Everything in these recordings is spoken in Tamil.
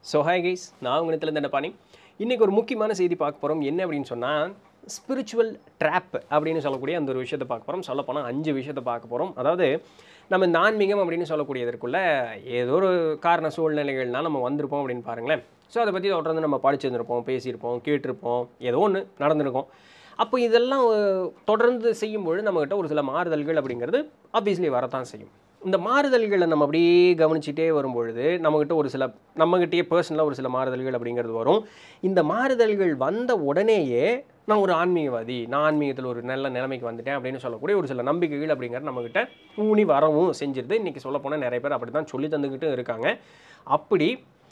ஸோ ஹாய் கைஸ் நான் உங்கள் இந்த பாணி இன்றைக்கி ஒரு முக்கியமான செய்தி பார்க்க போகிறோம் என்ன அப்படின்னு சொன்னால் ஸ்பிரிச்சுவல் ட்ராப் அப்படின்னு சொல்லக்கூடிய அந்த ஒரு விஷயத்தை பார்க்க போகிறோம் சொல்லப்போனால் அஞ்சு விஷயத்தை பார்க்க போகிறோம் அதாவது நம்ம இந்த ஆன்மீகம் அப்படின்னு சொல்லக்கூடியதற்குள்ள ஏதோ ஒரு காரண சூழ்நிலைகள்னால் நம்ம வந்திருப்போம் அப்படின்னு பாருங்களேன் ஸோ அதை பற்றி தொடர்ந்து நம்ம படிச்சிருந்திருப்போம் பேசியிருப்போம் கேட்டிருப்போம் ஏதோ ஒன்று நடந்திருக்கும் அப்போ இதெல்லாம் அஹ், தொடர்ந்து செய்யும்பொழுது நம்மக்கிட்ட ஒரு சில மாறுதல்கள் அப்படிங்கிறது ஆப்வியஸ்லி வரத்தான் செய்யும் இந்த மாறுதல்களை நம்ம அப்படியே கவனிச்சிட்டே வரும்பொழுது நம்மக்கிட்ட ஒரு சில நம்மகிட்டயே பர்சனலாக ஒரு சில மாறுதல்கள் அப்படிங்கிறது வரும் இந்த மாறுதல்கள் வந்த உடனேயே நான் ஒரு ஆன்மீகவாதி நான் ஆன்மீகத்தில் ஒரு நல்ல நிலைமைக்கு வந்துட்டேன் அப்படின்னு சொல்லக்கூடிய ஒரு சில நம்பிக்கைகள் அப்படிங்கிறது நம்மக்கிட்ட ஊனி வரவும் செஞ்சிருது இன்றைக்கி சொல்லப்போனால் நிறைய பேர் அப்படி தான் சொல்லி தந்துக்கிட்டு இருக்காங்க அப்படி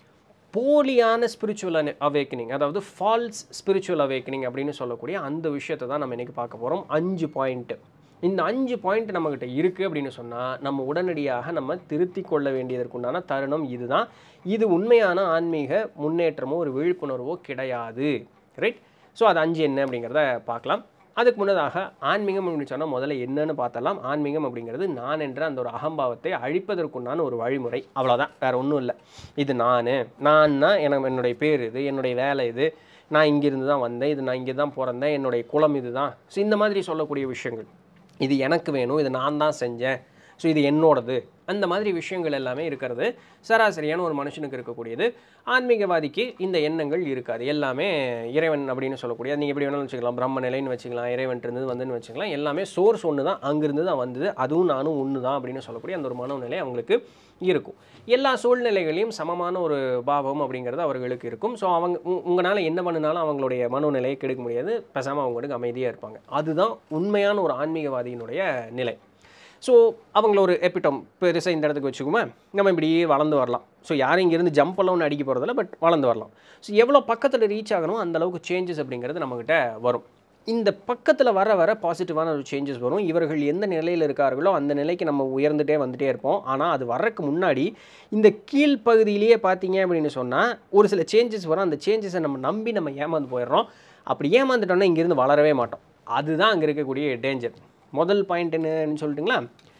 போலியான ஸ்பிரிச்சுவல் அவேக்கனிங் அதாவது ஃபால்ஸ் ஸ்பிரிச்சுவல் அவேக்கனிங் அப்படின்னு சொல்லக்கூடிய அந்த விஷயத்தை தான் நம்ம இன்றைக்கி பார்க்க போகிறோம் அஞ்சு பாயிண்ட்டு இந்த அஞ்சு பாயிண்ட் நம்மக்கிட்ட இருக்குது அப்படின்னு சொன்னால் நம்ம உடனடியாக நம்ம திருத்தி கொள்ள வேண்டியதற்குண்டான தருணம் இதுதான் இது உண்மையான ஆன்மீக முன்னேற்றமோ ஒரு விழிப்புணர்வோ கிடையாது ரைட் ஸோ அது அஞ்சு என்ன அப்படிங்கிறத பார்க்கலாம் அதுக்கு முன்னதாக ஆன்மீகம் அப்படின்னு சொன்னால் முதல்ல என்னன்னு பார்த்தலாம் ஆன்மீகம் அப்படிங்கிறது நான் என்ற அந்த ஒரு அகம்பாவத்தை அழிப்பதற்குண்டான ஒரு வழிமுறை அவ்வளோதான் வேறு ஒன்றும் இல்லை இது நான் நான்னா எனக்கு என்னுடைய பேர் இது என்னுடைய வேலை இது நான் இங்கிருந்து தான் வந்தேன் இது நான் இங்கே தான் பிறந்தேன் என்னுடைய குலம் இது தான் ஸோ இந்த மாதிரி சொல்லக்கூடிய விஷயங்கள் இது எனக்கு வேணும் இது நான் தான் செஞ்சேன் ஸோ இது என்னோடது அந்த மாதிரி விஷயங்கள் எல்லாமே இருக்கிறது சராசரியான ஒரு மனுஷனுக்கு இருக்கக்கூடியது ஆன்மீகவாதிக்கு இந்த எண்ணங்கள் இருக்காது எல்லாமே இறைவன் அப்படின்னு சொல்லக்கூடிய நீங்கள் எப்படி வேணாலும் வச்சுக்கலாம் பிரம்ம நிலைன்னு வச்சுக்கலாம் இறைவன் இருந்தது வந்துன்னு வச்சுக்கலாம் எல்லாமே சோர்ஸ் ஒன்று தான் அங்கிருந்து தான் வந்தது அதுவும் நானும் ஒன்று தான் அப்படின்னு சொல்லக்கூடிய அந்த ஒரு மனோநிலை அவங்களுக்கு இருக்கும் எல்லா சூழ்நிலைகளையும் சமமான ஒரு பாவம் அப்படிங்கிறது அவர்களுக்கு இருக்கும் ஸோ அவங்க உங்களால் என்ன பண்ணினாலும் அவங்களுடைய மனோநிலையை கெடுக்க முடியாது பேசாமல் அவங்களுக்கு அமைதியாக இருப்பாங்க அதுதான் உண்மையான ஒரு ஆன்மீகவாதியினுடைய நிலை ஸோ அவங்கள ஒரு எப்பிட்டம் பெருசாக இந்த இடத்துக்கு வச்சுக்கோமே நம்ம இப்படியே வளர்ந்து வரலாம் ஸோ யாரும் இங்கேருந்து ஜம்ப் எல்லாம் ஒன்று அடிக்க போகிறதில்ல பட் வளர்ந்து வரலாம் ஸோ எவ்வளோ பக்கத்தில் ரீச் ஆகணும் அந்த அளவுக்கு சேஞ்சஸ் அப்படிங்கிறது நம்மக்கிட்ட வரும் இந்த பக்கத்தில் வர வர பாசிட்டிவான ஒரு சேஞ்சஸ் வரும் இவர்கள் எந்த நிலையில் இருக்கார்களோ அந்த நிலைக்கு நம்ம உயர்ந்துட்டே வந்துட்டே இருப்போம் ஆனால் அது வர்றதுக்கு முன்னாடி இந்த கீழ் பகுதியிலேயே பார்த்தீங்க அப்படின்னு சொன்னால் ஒரு சில சேஞ்சஸ் வரும் அந்த சேஞ்சஸை நம்ம நம்பி நம்ம ஏமாந்து போயிடுறோம் அப்படி ஏமாந்துட்டோம்னா இங்கேருந்து வளரவே மாட்டோம் அதுதான் அங்கே இருக்கக்கூடிய டேஞ்சர் முதல் பாயிண்ட் என்னன்னு சொல்லிட்டுங்களா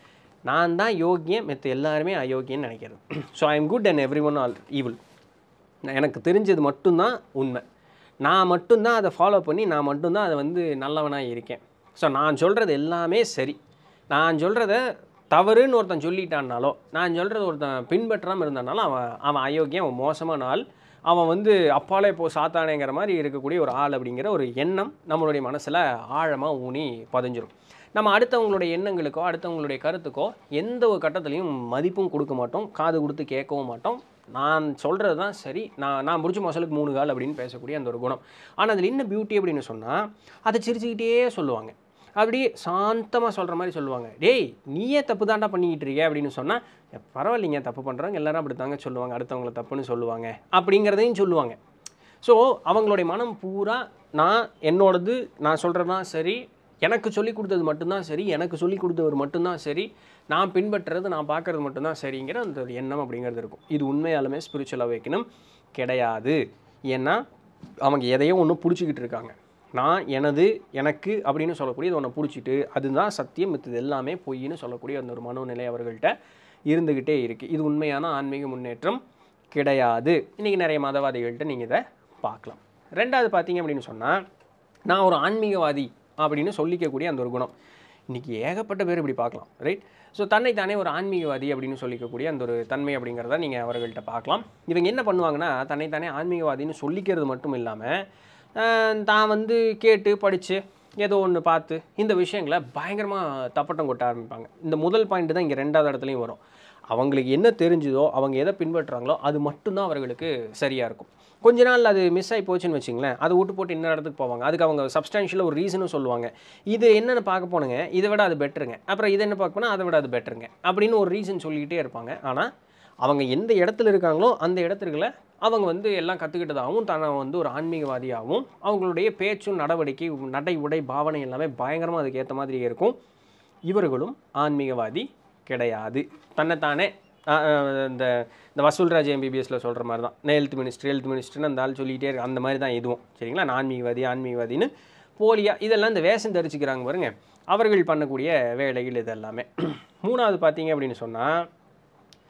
நான் தான் யோகியன் மற்ற எல்லாருமே அயோக்கியன்னு நினைக்கிறது so I am good and every one all evil எனக்கு தெரிஞ்சது மட்டும்தான் உண்மை நான் மட்டும்தான் அதை ஃபாலோ பண்ணி நான் மட்டும்தான் அதை வந்து நல்லவனாக இருக்கேன் ஸோ நான் சொல்கிறது எல்லாமே சரி நான் சொல்கிறத தவறுன்னு ஒருத்தன் சொல்லிட்டான்னாலோ நான் சொல்கிறது ஒருத்தன் பின்பற்றாமல் இருந்தானாலும் அவன் அவன் அயோக்கியம் அவன் மோசமான ஆள் அவன் வந்து அப்பாலே போ சாத்தானேங்கிற மாதிரி இருக்கக்கூடிய ஒரு ஆள் அப்படிங்கிற ஒரு எண்ணம் நம்மளுடைய மனசில் ஆழமாக ஊனி பதிஞ்சிரும் நம்ம அடுத்தவங்களுடைய எண்ணங்களுக்கோ அடுத்தவங்களுடைய கருத்துக்கோ எந்த ஒரு கட்டத்துலையும் மதிப்பும் கொடுக்க மாட்டோம் காது கொடுத்து கேட்கவும் மாட்டோம் நான் சொல்கிறது தான் சரி நான் நான் முடிச்ச மசலுக்கு மூணு கால் அப்படின்னு பேசக்கூடிய அந்த ஒரு குணம் ஆனால் அதில் என்ன பியூட்டி அப்படின்னு சொன்னால் அதை சிரிச்சுக்கிட்டே சொல்லுவாங்க அப்படியே சாந்தமாக சொல்கிற மாதிரி சொல்லுவாங்க டேய் நீயே தப்பு தாண்டா பண்ணிக்கிட்டு இருக்க அப்படின்னு சொன்னால் பரவாயில்லைங்க தப்பு பண்ணுறாங்க எல்லாரும் அப்படி தாங்க சொல்லுவாங்க அடுத்தவங்கள தப்புன்னு சொல்லுவாங்க அப்படிங்கிறதையும் சொல்லுவாங்க ஸோ அவங்களுடைய மனம் பூரா நான் என்னோடது நான் சொல்கிறது தான் சரி எனக்கு சொல்லி கொடுத்தது மட்டும்தான் சரி எனக்கு சொல்லி கொடுத்தவர் மட்டும்தான் சரி நான் பின்பற்றுறது நான் பார்க்குறது மட்டும்தான் சரிங்கிற அந்த ஒரு எண்ணம் அப்படிங்கிறது இருக்கும் இது உண்மையாலுமே ஸ்பிரிச்சுவல் அவேக்கணும் கிடையாது ஏன்னா அவங்க எதையோ ஒன்று பிடிச்சிக்கிட்டு இருக்காங்க நான் எனது எனக்கு அப்படின்னு சொல்லக்கூடியது ஒன்று பிடிச்சிட்டு அதுதான் சத்தியம் மித்தது எல்லாமே பொய்ன்னு சொல்லக்கூடிய அந்த ஒரு மனோநிலை அவர்கள்ட்ட இருந்துக்கிட்டே இருக்குது இது உண்மையான ஆன்மீக முன்னேற்றம் கிடையாது இன்றைக்கி நிறைய மதவாதிகள்கிட்ட நீங்கள் இதை பார்க்கலாம் ரெண்டாவது பார்த்தீங்க அப்படின்னு சொன்னால் நான் ஒரு ஆன்மீகவாதி அப்படின்னு சொல்லிக்கக்கூடிய அந்த ஒரு குணம் இன்றைக்கி ஏகப்பட்ட பேர் இப்படி பார்க்கலாம் ரைட் ஸோ தன்னை தானே ஒரு ஆன்மீகவாதி அப்படின்னு சொல்லிக்கக்கூடிய அந்த ஒரு தன்மை அப்படிங்கிறத நீங்கள் அவர்கள்ட்ட பார்க்கலாம் இவங்க என்ன பண்ணுவாங்கன்னா தன்னை தானே ஆன்மீகவாதின்னு சொல்லிக்கிறது மட்டும் இல்லாமல் தான் வந்து கேட்டு படித்து ஏதோ ஒன்று பார்த்து இந்த விஷயங்களை பயங்கரமாக தப்பட்டம் கொட்ட ஆரம்பிப்பாங்க இந்த முதல் பாயிண்ட் தான் இங்கே ரெண்டாவது இடத்துலையும் வரும் அவங்களுக்கு என்ன தெரிஞ்சுதோ அவங்க எதை பின்பற்றுறாங்களோ அது மட்டும்தான் அவர்களுக்கு சரியாக இருக்கும் கொஞ்ச நாள் அது மிஸ் ஆகி போச்சுன்னு வச்சுங்களேன் அதை விட்டு போட்டு இன்னொரு இடத்துக்கு போவாங்க அதுக்கு அவங்க சப்ஸ்டான்ஷியலாக ஒரு ரீசனும் சொல்லுவாங்க இது என்னென்னு பார்க்க போனுங்க இதை விட அது பெட்டருங்க அப்புறம் இதை என்ன பார்க்க போனால் அதை விட அது பெட்டருங்க அப்படின்னு ஒரு ரீசன் சொல்லிக்கிட்டே இருப்பாங்க ஆனால் அவங்க எந்த இடத்துல இருக்காங்களோ அந்த இடத்துக்குள்ள அவங்க வந்து எல்லாம் கற்றுக்கிட்டதாகவும் தன்னை வந்து ஒரு ஆன்மீகவாதியாகவும் அவங்களுடைய பேச்சும் நடவடிக்கை நடை உடை பாவனை எல்லாமே பயங்கரமாக அதுக்கு ஏற்ற மாதிரி இருக்கும் இவர்களும் ஆன்மீகவாதி கிடையாது தன்னைத்தானே ஆஹ், ஆஹ், இந்த இந்த வசூல்ராஜ் எம்பிபிஎஸ்ல சொல்கிற மாதிரி தான் ஹெல்த் மினிஸ்டர் ஹெல்த் மினிஸ்டர்னு அந்த ஆள் சொல்லிகிட்டே இருக்கு அந்த மாதிரி தான் இதுவும் சரிங்களா நான் ஆன்மீகவாதி ஆன்மீகவாதின்னு போலியா இதெல்லாம் இந்த வேஷம் தரிச்சுக்கிறாங்க பாருங்க அவர்கள் பண்ணக்கூடிய வேலைகள் இது எல்லாமே மூணாவது பார்த்தீங்க அப்படின்னு சொன்னால்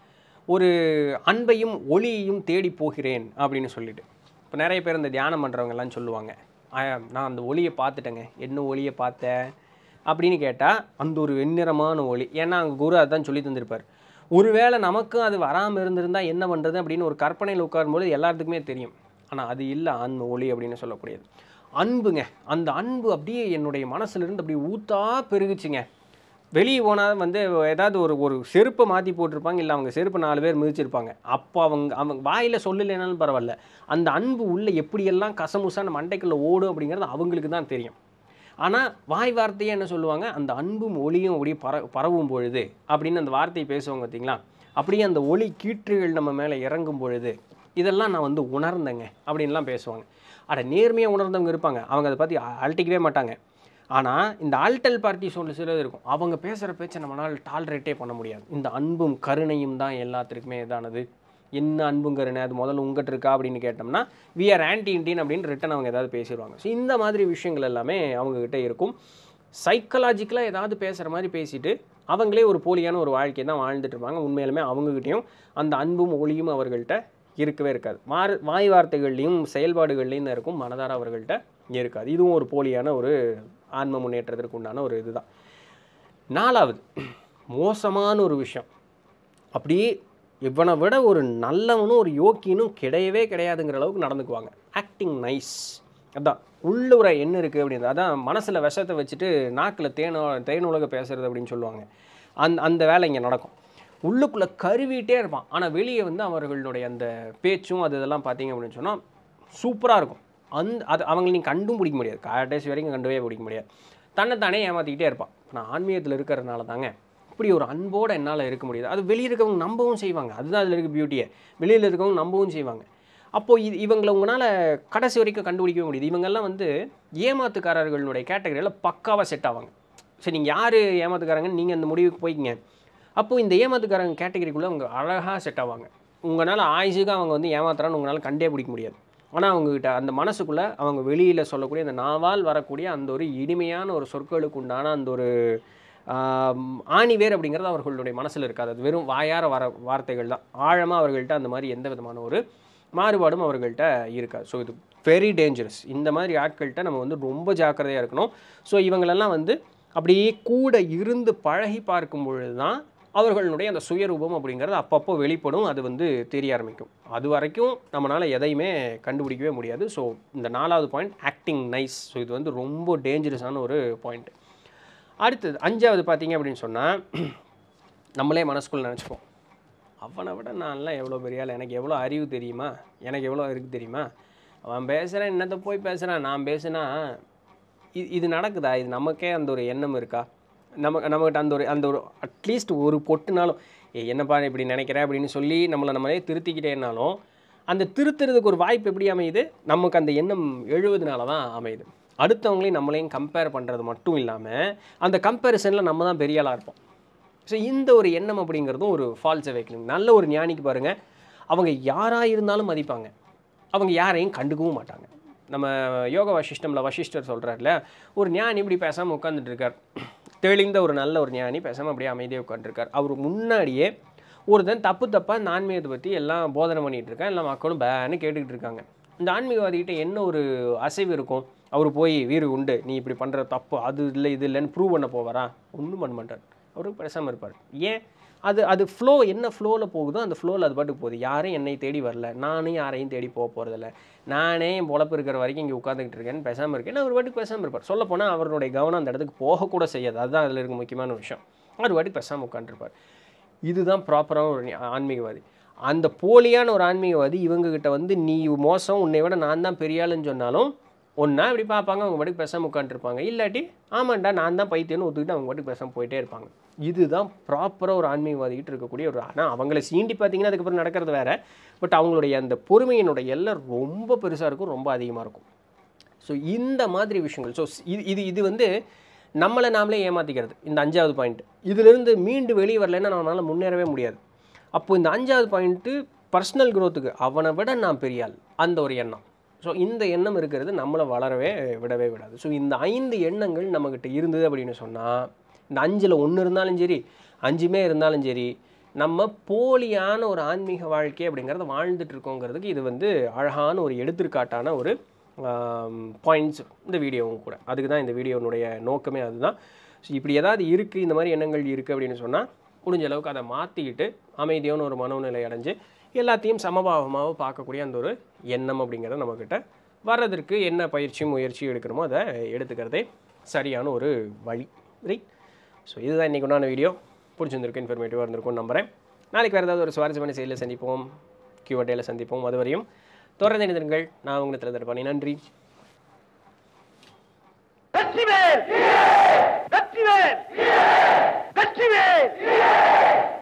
ஒரு அன்பையும் ஒளியையும் தேடி போகிறேன் அப்படின்னு சொல்லிட்டு இப்போ நிறைய பேர் இந்த தியானம் பண்ணுறவங்க எல்லாம் சொல்லுவாங்க "ஆ, நான் அந்த ஒளியை பார்த்துட்டேங்க என்ன ஒளியை பார்த்தேன் அப்படின்னு கேட்டால் அந்த ஒரு வெண்ணிறமான ஒளி ஏன்னா அங்கே குரு அதான் சொல்லி தந்திருப்பார் ஒருவேளை நமக்கும் அது வராமல் இருந்திருந்தா என்ன பண்ணுறது அப்படின்னு ஒரு கற்பனையில் உட்காரும்போது எல்லாத்துக்குமே தெரியும் ஆனால் அது இல்லை ஆன்ம ஒளி அப்படின்னு சொல்லக்கூடியது அன்புங்க அந்த அன்பு அப்படியே என்னுடைய மனசுலேருந்து அப்படியே ஊத்தா பெருகுச்சுங்க வெளியே போனால் வந்து ஏதாவது ஒரு ஒரு செருப்பை மாற்றி போட்டிருப்பாங்க இல்லை அவங்க செருப்பு நாலு பேர் மிதிச்சிருப்பாங்க அப்போ அவங்க அவங்க வாயில் சொல்லலைனாலும் பரவாயில்ல அந்த அன்பு உள்ள எப்படியெல்லாம் கசமுசான மண்டைக்குள்ளே ஓடும் அப்படிங்கிறது அவங்களுக்கு தான் தெரியும் ஆனால் வாய் வார்த்தையே என்ன சொல்லுவாங்க அந்த அன்பும் ஒளியும் அப்படியே பர பரவும் பொழுது அப்படின்னு அந்த வார்த்தையை பேசுவாங்க பார்த்தீங்களா அப்படியே அந்த ஒளி கீற்றுகள் நம்ம மேலே இறங்கும் பொழுது இதெல்லாம் நான் வந்து உணர்ந்தேங்க அப்படின்லாம் பேசுவாங்க அட நேர்மையாக உணர்ந்தவங்க இருப்பாங்க அவங்க அதை பற்றி அ- அழட்டிக்கவே மாட்டாங்க ஆனால் இந்த ஆல்டல் பார்ட்டி சொல்ல சிலது இருக்கும் அவங்க பேசுகிற பேச்சை நம்மளால் டாலரேட்டே பண்ண முடியாது இந்த அன்பும் கருணையும் தான் எல்லாத்திற்குமே இதானது என்ன அன்பும் கருணை அது முதல்ல உங்ககிட்ட இருக்கா அப்படின்னு கேட்டோம்னா வி ஆர் ஆன்டி இண்டியன் அப்படின்னு ரிட்டன் அவங்க ஏதாவது பேசிடுவாங்க ஸோ இந்த மாதிரி விஷயங்கள் எல்லாமே அவங்கக்கிட்ட இருக்கும் சைக்கலாஜிக்கலாக ஏதாவது பேசுகிற மாதிரி பேசிட்டு அவங்களே ஒரு போலியான ஒரு வாழ்க்கையை தான் வாழ்ந்துட்டு இருப்பாங்க உண்மையிலுமே அவங்ககிட்டயும் அந்த அன்பும் ஒளியும் அவர்கள்ட்ட இருக்கவே இருக்காது மாறு வாய் வார்த்தைகள்லையும் செயல்பாடுகள்லையும் தான் இருக்கும் மனதார அவர்கள்ட்ட இருக்காது இதுவும் ஒரு போலியான ஒரு ஆன்ம முன்னேற்றத்திற்கு உண்டான ஒரு இதுதான் நாலாவது மோசமான ஒரு விஷயம் அப்படியே இவனை விட ஒரு நல்லவனும் ஒரு யோக்கியனும் கிடையவே கிடையாதுங்கிற அளவுக்கு நடந்துக்குவாங்க ஆக்டிங் நைஸ் அதான் உள்ளுர என்ன இருக்குது அப்படின்றது அதான் மனசில் விஷத்தை வச்சுட்டு நாக்கில் தேன தேனுலக பேசுறது அப்படின்னு சொல்லுவாங்க அந்த அந்த வேலை இங்கே நடக்கும் உள்ளுக்குள்ளே கருவிட்டே இருப்பான் ஆனால் வெளியே வந்து அவர்களுடைய அந்த பேச்சும் அது இதெல்லாம் பார்த்தீங்க அப்படின்னு சொன்னால் சூப்பராக இருக்கும் அந்த அது அவங்களை நீங்கள் கண்டும் பிடிக்க முடியாது கடைசி வரைக்கும் கண்டுவே பிடிக்க முடியாது தன்னைத்தானே ஏமாற்றிக்கிட்டே இருப்பான் நான் ஆன்மீகத்தில் இருக்கிறதுனால தாங்க இப்படி ஒரு அன்போடு என்னால் இருக்க முடியுது அது வெளியே இருக்கவங்க நம்பவும் செய்வாங்க அதுதான் அதில் இருக்க பியூட்டியே வெளியில் இருக்கவங்க நம்பவும் செய்வாங்க அப்போது இது இவங்களை உங்களால் கடைசி வரைக்கும் கண்டுபிடிக்கவே முடியுது இவங்கெல்லாம் வந்து ஏமாத்துக்காரர்களுடைய கேட்டகரியில் பக்காவாக செட் ஆவாங்க சரி நீங்கள் யார் ஏமாத்துக்காரங்கன்னு நீங்கள் அந்த முடிவுக்கு போய்க்கிங்க அப்போது இந்த ஏமாத்துக்காரங்க கேட்டகரிக்குள்ளே அவங்க அழகாக செட் ஆவாங்க உங்களால் ஆயுசுக்கு அவங்க வந்து ஏமாத்துறான்னு உங்களால் கண்டே பிடிக்க முடியாது ஆனால் அவங்கக்கிட்ட அந்த மனசுக்குள்ளே அவங்க வெளியில் சொல்லக்கூடிய அந்த நாவால் வரக்கூடிய அந்த ஒரு இனிமையான ஒரு சொற்களுக்கு உண்டான அந்த ஒரு ஆம், ஆணிவேர் அப்படிங்கிறது அவர்களுடைய மனசில் இருக்காது அது வெறும் வாயார வர வார்த்தைகள் தான் ஆழமாக அவர்கள்ட்ட அந்த மாதிரி எந்த விதமான ஒரு மாறுபாடும் அவர்கள்ட்ட இருக்காது ஸோ இது வெரி டேஞ்சரஸ் இந்த மாதிரி ஆட்கள்கிட்ட நம்ம வந்து ரொம்ப ஜாக்கிரதையாக இருக்கணும் ஸோ இவங்களெல்லாம் வந்து அப்படியே கூட இருந்து பழகி பார்க்கும் பொழுது தான் அவர்களுடைய அந்த சுயரூபம் அப்படிங்கிறது அப்பப்போ வெளிப்படும் அது வந்து தெரிய ஆரம்பிக்கும் அது வரைக்கும் நம்மளால் எதையுமே கண்டுபிடிக்கவே முடியாது ஸோ இந்த நாலாவது பாயிண்ட் ஆக்டிங் நைஸ் ஸோ இது வந்து ரொம்ப டேஞ்சரஸான ஒரு பாயிண்ட் அடுத்தது அஞ்சாவது பார்த்தீங்க அப்படின்னு சொன்னால் நம்மளே மனசுக்குள்ள நினச்சிப்போம் அவனை விட நான்லாம் எவ்வளோ பெரிய ஆள் எனக்கு எவ்வளோ அறிவு தெரியுமா எனக்கு எவ்வளோ இருக்குது தெரியுமா அவன் பேசுகிறான் என்னத்தை போய் பேசுகிறான் நான் பேசுனா இது இது நடக்குதா இது நமக்கே அந்த ஒரு எண்ணம் இருக்கா நமக்கு நம்மகிட்ட அந்த ஒரு அந்த ஒரு அட்லீஸ்ட் ஒரு பொட்டுனாலும் ஏ என்னப்பா இப்படி நினைக்கிறேன் அப்படின்னு சொல்லி நம்மளை நம்மளே திருத்திக்கிட்டேனாலும் அந்த திருத்துறதுக்கு ஒரு வாய்ப்பு எப்படி அமையுது நமக்கு அந்த எண்ணம் எழுவதனால தான் அமையுது அடுத்தவங்களையும் நம்மளையும் கம்பேர் பண்ணுறது மட்டும் இல்லாமல் அந்த கம்பேரிசனில் நம்ம தான் பெரிய ஆளாக இருப்போம் ஸோ இந்த ஒரு எண்ணம் அப்படிங்கிறதும் ஒரு ஃபால்ஸ் அவேக்கனிங் நல்ல ஒரு ஞானிக்கு பாருங்கள் அவங்க யாராக இருந்தாலும் மதிப்பாங்க அவங்க யாரையும் கண்டுக்கவும் மாட்டாங்க நம்ம யோக வசிஷ்டமில் வசிஷ்டர் சொல்கிறார்ல ஒரு ஞானி இப்படி பேசாமல் உட்காந்துட்டு இருக்கார் தெளிந்த ஒரு நல்ல ஒரு ஞானி பேசாமல் அப்படியே அமைதியாக உட்காந்துருக்கார் அவர் முன்னாடியே ஒருத்தன் தப்பு தப்பாக இந்த ஆன்மீகத்தை பற்றி எல்லாம் போதனை பண்ணிகிட்டு இருக்கான் எல்லாம் மக்களும் பேன்னு கேட்டுக்கிட்டு இருக்காங்க இந்த ஆன்மீகவாதிகிட்ட என்ன ஒரு அசைவு இருக்கும் அவர் போய் வீறு உண்டு நீ இப்படி பண்ணுற தப்பு அது இல்லை இது இல்லைன்னு ப்ரூவ் பண்ண போவாரா ஒன்றும் பண்ண மாட்டார் அவருக்கு பேசாமல் இருப்பார் ஏன் அது அது ஃப்ளோ என்ன ஃப்ளோவில் போகுதோ அந்த ஃப்ளோவில் அது பாட்டுக்கு போகுது யாரும் என்னை தேடி வரல நானும் யாரையும் தேடி போக போகிறதில்ல நானே என் பொழப்பு இருக்கிற வரைக்கும் இங்கே உட்காந்துக்கிட்டு இருக்கேன்னு பேசாமல் இருக்கேன் அவர் பாட்டுக்கு பேசாமல் இருப்பார் சொல்லப் போனால் அவருடைய கவனம் அந்த இடத்துக்கு போகக்கூட செய்யாது அதுதான் அதில் இருக்க முக்கியமான விஷயம் அவர் பாட்டுக்கு பேசாமல் உட்காந்துருப்பார் இதுதான் ப்ராப்பரான ஒரு ஞா- ஆன்மீகவாதி அந்த போலியான ஒரு ஆன்மீகவாதி இவங்ககிட்ட வந்து நீ மோசம் உன்னை விட நான் தான் பெரிய ஆளுன்னு சொன்னாலும் ஒன்றா இப்படி பார்ப்பாங்க அவங்க பாட்டுக்கு பேசாமல் உட்காந்துருப்பாங்க இல்லாட்டி ஆமாண்டா நான் தான் பைத்தியம்னு ஒத்துக்கிட்டு அவங்க பாட்டுக்கு பேசாமல் போயிட்டே இருப்பாங்க இதுதான் ப்ராப்பராக ஒரு ஆன்மீகவாதிகிட்ட இருக்கக்கூடிய ஒரு ஆனால் அவங்கள சீண்டி பார்த்தீங்கன்னா அதுக்கப்புறம் நடக்கிறது வேற பட் அவங்களுடைய அந்த பொறுமையினுடைய எல்லாம் ரொம்ப பெருசாக இருக்கும் ரொம்ப அதிகமாக இருக்கும் ஸோ இந்த மாதிரி விஷயங்கள் ஸோ இது இது இது வந்து நம்மளை நாமளே ஏமாற்றிக்கிறது இந்த அஞ்சாவது பாயிண்ட் இதிலிருந்து மீண்டு வெளியே வரலைன்னா நம்மளால் முன்னேறவே முடியாது அப்போ இந்த அஞ்சாவது பாயிண்ட்டு பர்சனல் growth-க்கு அவனை விட நான் பெரிய ஆள் அந்த ஒரு எண்ணம் ஸோ இந்த எண்ணம் இருக்கிறது நம்மளை வளரவே விடவே விடாது ஸோ இந்த ஐந்து எண்ணங்கள் நம்மக்கிட்ட இருந்தது அப்படின்னு சொன்னால் இந்த அஞ்சில் ஒன்று இருந்தாலும் சரி அஞ்சுமே இருந்தாலும் சரி நம்ம போலியான ஒரு ஆன்மீக வாழ்க்கை அப்படிங்கிறத வாழ்ந்துட்டு இருக்கோங்கிறதுக்கு இது வந்து அழகான ஒரு எடுத்துக்காட்டான ஒரு பாயிண்ட்ஸ் இந்த வீடியோவும் கூட அதுக்கு தான் இந்த வீடியோனுடைய நோக்கமே அதுதான் ஸோ இப்படி ஏதாவது இருக்குது இந்த மாதிரி எண்ணங்கள் இருக்குது அப்படின்னு சொன்னால் முடிஞ்ச அளவுக்கு அதை மாற்றிக்கிட்டு அமைதியான ஒரு மனோநிலை அடைஞ்சு எல்லாத்தையும் சமபாவமாக பார்க்கக்கூடிய அந்த ஒரு எண்ணம் அப்படிங்கிறது நம்மக்கிட்ட வர்றதற்கு என்ன பயிற்சி முயற்சி எடுக்கணுமோ அதை எடுத்துக்கிறதே சரியான ஒரு வழி ரைட் ஸோ இதுதான் இன்றைக்கு உண்டான வீடியோ பிடிச்சிருந்திருக்கும் இன்ஃபர்மேட்டிவாக இருந்திருக்கும்னு நம்புகிறேன் நாளைக்கு வேறு ஏதாவது ஒரு சுவாரஸ்யமான செயலில் சந்திப்போம் கியூவட்டையில் சந்திப்போம் அது வரையும் தொடர்ந்து இணைந்திருங்கள் நான் உங்களுக்கு தரப்பானி நன்றி வெற்றிவேல் வெற்றிவேல் வெற்றிவேல்